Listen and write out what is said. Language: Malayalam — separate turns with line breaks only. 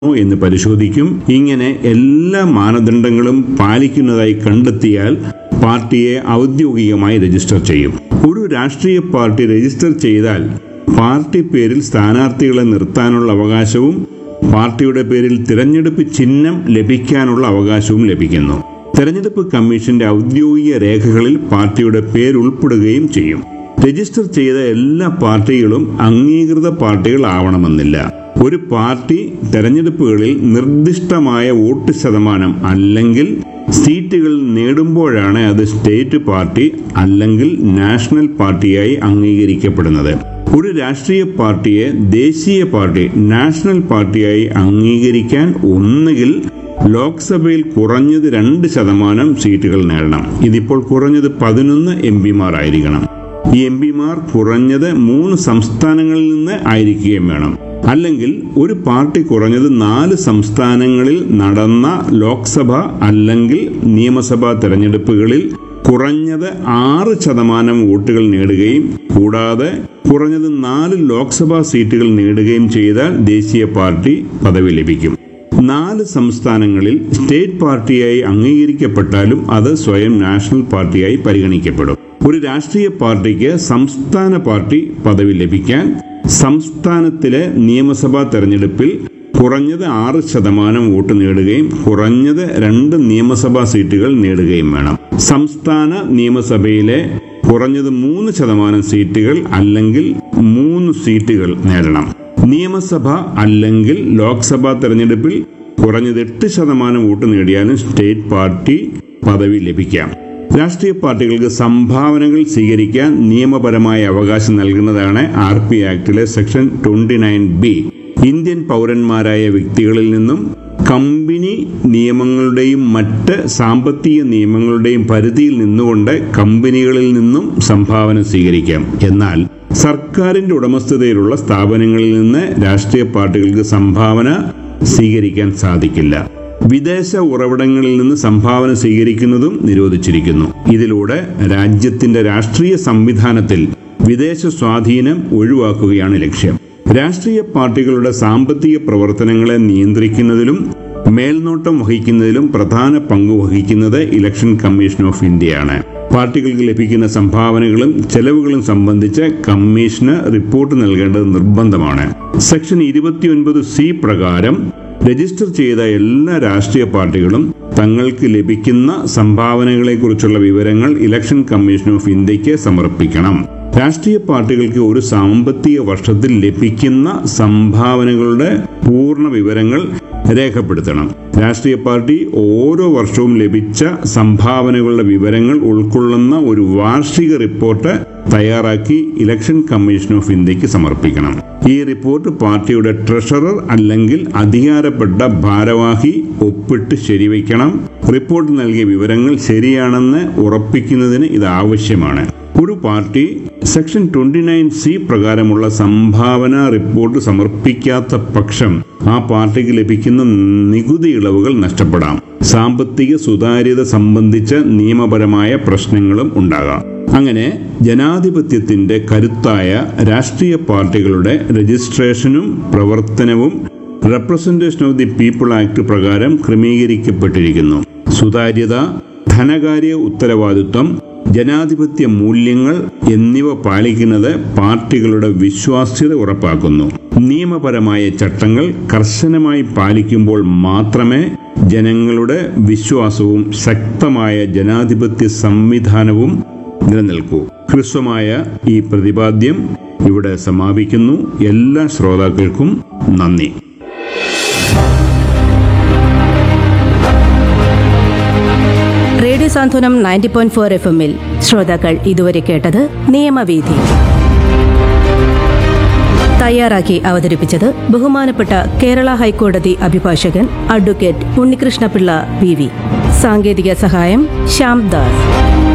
എന്ന് പരിശോധിക്കും ഇങ്ങനെ എല്ലാ മാനദണ്ഡങ്ങളും പാലിക്കുന്നതായി കണ്ടെത്തിയാൽ പാർട്ടിയെ ഔദ്യോഗികമായി രജിസ്റ്റർ ചെയ്യും ഒരു രാഷ്ട്രീയ പാർട്ടി രജിസ്റ്റർ ചെയ്താൽ പാർട്ടി പേരിൽ സ്ഥാനാർത്ഥികളെ നിർത്താനുള്ള അവകാശവും പാർട്ടിയുടെ പേരിൽ തിരഞ്ഞെടുപ്പ് ചിഹ്നം ലഭിക്കാനുള്ള അവകാശവും ലഭിക്കുന്നു തെരഞ്ഞെടുപ്പ് കമ്മീഷന്റെ ഔദ്യോഗിക രേഖകളിൽ പാർട്ടിയുടെ പേരുൾപ്പെടുകയും ചെയ്യും രജിസ്റ്റർ ചെയ്ത എല്ലാ പാർട്ടികളും അംഗീകൃത പാർട്ടികൾ ആവണമെന്നില്ല ഒരു പാർട്ടി തെരഞ്ഞെടുപ്പുകളിൽ നിർദ്ദിഷ്ടമായ വോട്ട് ശതമാനം അല്ലെങ്കിൽ സീറ്റുകൾ നേടുമ്പോഴാണ് അത് സ്റ്റേറ്റ് പാർട്ടി അല്ലെങ്കിൽ നാഷണൽ പാർട്ടിയായി അംഗീകരിക്കപ്പെടുന്നത് ഒരു രാഷ്ട്രീയ പാർട്ടിയെ ദേശീയ പാർട്ടി നാഷണൽ പാർട്ടിയായി അംഗീകരിക്കാൻ ഒന്നുകിൽ ലോക്സഭയിൽ കുറഞ്ഞത് രണ്ട് ശതമാനം സീറ്റുകൾ നേടണം ഇതിപ്പോൾ കുറഞ്ഞത് പതിനൊന്ന് എം പിമാർ ആയിരിക്കണം ഈ എം പിമാർ കുറഞ്ഞത് മൂന്ന് സംസ്ഥാനങ്ങളിൽ നിന്ന് ആയിരിക്കുകയും വേണം അല്ലെങ്കിൽ ഒരു പാർട്ടി കുറഞ്ഞത് നാല് സംസ്ഥാനങ്ങളിൽ നടന്ന ലോക്സഭ അല്ലെങ്കിൽ നിയമസഭാ തെരഞ്ഞെടുപ്പുകളിൽ കുറഞ്ഞത് ആറ് ശതമാനം വോട്ടുകൾ നേടുകയും കൂടാതെ കുറഞ്ഞത് നാല് ലോക്സഭാ സീറ്റുകൾ നേടുകയും ചെയ്താൽ ദേശീയ പാർട്ടി പദവി ലഭിക്കും നാല് സംസ്ഥാനങ്ങളിൽ സ്റ്റേറ്റ് പാർട്ടിയായി അംഗീകരിക്കപ്പെട്ടാലും അത് സ്വയം നാഷണൽ പാർട്ടിയായി പരിഗണിക്കപ്പെടും ഒരു രാഷ്ട്രീയ പാർട്ടിക്ക് സംസ്ഥാന പാർട്ടി പദവി ലഭിക്കാൻ സംസ്ഥാനത്തിലെ നിയമസഭാ തെരഞ്ഞെടുപ്പിൽ കുറഞ്ഞത് ആറ് ശതമാനം വോട്ട് നേടുകയും കുറഞ്ഞത് രണ്ട് നിയമസഭാ സീറ്റുകൾ നേടുകയും വേണം സംസ്ഥാന നിയമസഭയിലെ കുറഞ്ഞത് മൂന്ന് ശതമാനം സീറ്റുകൾ അല്ലെങ്കിൽ മൂന്ന് സീറ്റുകൾ നേടണം നിയമസഭ അല്ലെങ്കിൽ ലോക്സഭാ തെരഞ്ഞെടുപ്പിൽ കുറഞ്ഞത് എട്ട് ശതമാനം വോട്ട് നേടിയാലും സ്റ്റേറ്റ് പാർട്ടി പദവി ലഭിക്കാം രാഷ്ട്രീയ പാർട്ടികൾക്ക് സംഭാവനകൾ സ്വീകരിക്കാൻ നിയമപരമായ അവകാശം നൽകുന്നതാണ് ആർ പി ആക്ടിലെ section twenty nine B Indian പൗരന്മാരായ വ്യക്തികളിൽ നിന്നും കമ്പനി നിയമങ്ങളുടെയും മറ്റ് സാമ്പത്തിക നിയമങ്ങളുടെയും പരിധിയിൽ നിന്നുകൊണ്ട് കമ്പനികളിൽ നിന്നും സംഭാവന സ്വീകരിക്കാം എന്നാൽ സർക്കാരിന്റെ ഉടമസ്ഥതയിലുള്ള സ്ഥാപനങ്ങളിൽ നിന്ന് രാഷ്ട്രീയ പാർട്ടികൾക്ക് സംഭാവന സ്വീകരിക്കാൻ സാധിക്കില്ല വിദേശ ഉറവിടങ്ങളിൽ നിന്ന് സംഭാവന സ്വീകരിക്കുന്നതും നിരോധിച്ചിരിക്കുന്നു ഇതിലൂടെ രാജ്യത്തിന്റെ രാഷ്ട്രീയ സംവിധാനത്തിൽ വിദേശ സ്വാധീനം ഒഴിവാക്കുകയാണ് ലക്ഷ്യം രാഷ്ട്രീയ പാർട്ടികളുടെ സാമ്പത്തിക പ്രവർത്തനങ്ങളെ നിയന്ത്രിക്കുന്നതിലും മേൽനോട്ടം വഹിക്കുന്നതിലും പ്രധാന പങ്ക് വഹിക്കുന്നത് ഇലക്ഷൻ കമ്മീഷൻ ഓഫ് ഇന്ത്യയാണ് പാർട്ടികൾക്ക് ലഭിക്കുന്ന സംഭാവനകളും ചെലവുകളും സംബന്ധിച്ച് കമ്മീഷന് റിപ്പോർട്ട് നൽകേണ്ടത് നിർബന്ധമാണ് സെക്ഷൻ ഇരുപത്തിയൊൻപത് സി പ്രകാരം രജിസ്റ്റർ ചെയ്ത എല്ലാ രാഷ്ട്രീയ പാർട്ടികളും തങ്ങൾക്ക് ലഭിക്കുന്ന സംഭാവനകളെക്കുറിച്ചുള്ള വിവരങ്ങൾ ഇലക്ഷൻ കമ്മീഷൻ ഓഫ് ഇന്ത്യക്ക് സമർപ്പിക്കണം രാഷ്ട്രീയ പാർട്ടികൾക്ക് ഒരു സാമ്പത്തിക വർഷത്തിൽ ലഭിക്കുന്ന സംഭാവനകളുടെ പൂർണ്ണ വിവരങ്ങൾ രേഖപ്പെടുത്തണം രാഷ്ട്രീയ പാർട്ടി ഓരോ വർഷവും ലഭിച്ച സംഭാവനകളുടെ വിവരങ്ങൾ ഉൾക്കൊള്ളുന്ന ഒരു വാർഷിക റിപ്പോർട്ട് തയ്യാറാക്കി ഇലക്ഷൻ കമ്മീഷൻ ഓഫ് ഇന്ത്യക്ക് സമർപ്പിക്കണം ഈ റിപ്പോർട്ട് പാർട്ടിയുടെ ട്രഷറർ അല്ലെങ്കിൽ അധികാരപ്പെട്ട ഭാരവാഹി ഒപ്പിട്ട് ശരിവയ്ക്കണം റിപ്പോർട്ട് നൽകിയ വിവരങ്ങൾ ശരിയാണെന്ന് ഉറപ്പിക്കുന്നതിന് ഇത് ആവശ്യമാണ് ഒരു party section twenty nine C പ്രകാരമുള്ള സംഭാവന റിപ്പോർട്ട് സമർപ്പിക്കാത്ത പക്ഷം ആ പാർട്ടിക്ക് ലഭിക്കുന്ന നികുതി ഇളവുകൾ നഷ്ടപ്പെടാം സാമ്പത്തിക സുതാര്യത സംബന്ധിച്ച നിയമപരമായ പ്രശ്നങ്ങളും ഉണ്ടാകാം അങ്ങനെ ജനാധിപത്യത്തിന്റെ കരുത്തായ രാഷ്ട്രീയ പാർട്ടികളുടെ രജിസ്ട്രേഷനും പ്രവർത്തനവും representation of the people act പ്രകാരം ക്രമീകരിക്കപ്പെട്ടിരിക്കുന്നു സുതാര്യത ധനകാര്യ ഉത്തരവാദിത്വം ജനാധിപത്യ മൂല്യങ്ങൾ എന്നിവ പാലിക്കുന്നത് പാർട്ടികളുടെ വിശ്വാസ്യത ഉറപ്പാക്കുന്നു നിയമപരമായ ചട്ടങ്ങൾ കർശനമായി പാലിക്കുമ്പോൾ മാത്രമേ ജനങ്ങളുടെ വിശ്വാസവും ശക്തമായ ജനാധിപത്യ സംവിധാനവും നിലനിൽക്കൂ ഹ്രസ്വമായ ഈ പ്രതിപാദ്യം ഇവിടെ സമാപിക്കുന്നു എല്ലാ ശ്രോതാക്കൾക്കും നന്ദി
radio Santhwanam ninety point four F എമ്മിൽ ശ്രോതാക്കൾ ഇതുവരെ കേട്ടത് നിയമവീഥി തയ്യാറാക്കി അവതരിപ്പിച്ചത് ബഹുമാനപ്പെട്ട കേരള ഹൈക്കോടതി അഭിഭാഷകൻ അഡ്വക്കേറ്റ് ഉണ്ണികൃഷ്ണപിള്ള പി വി സാങ്കേതിക സഹായം ശ്യാം ദാസ്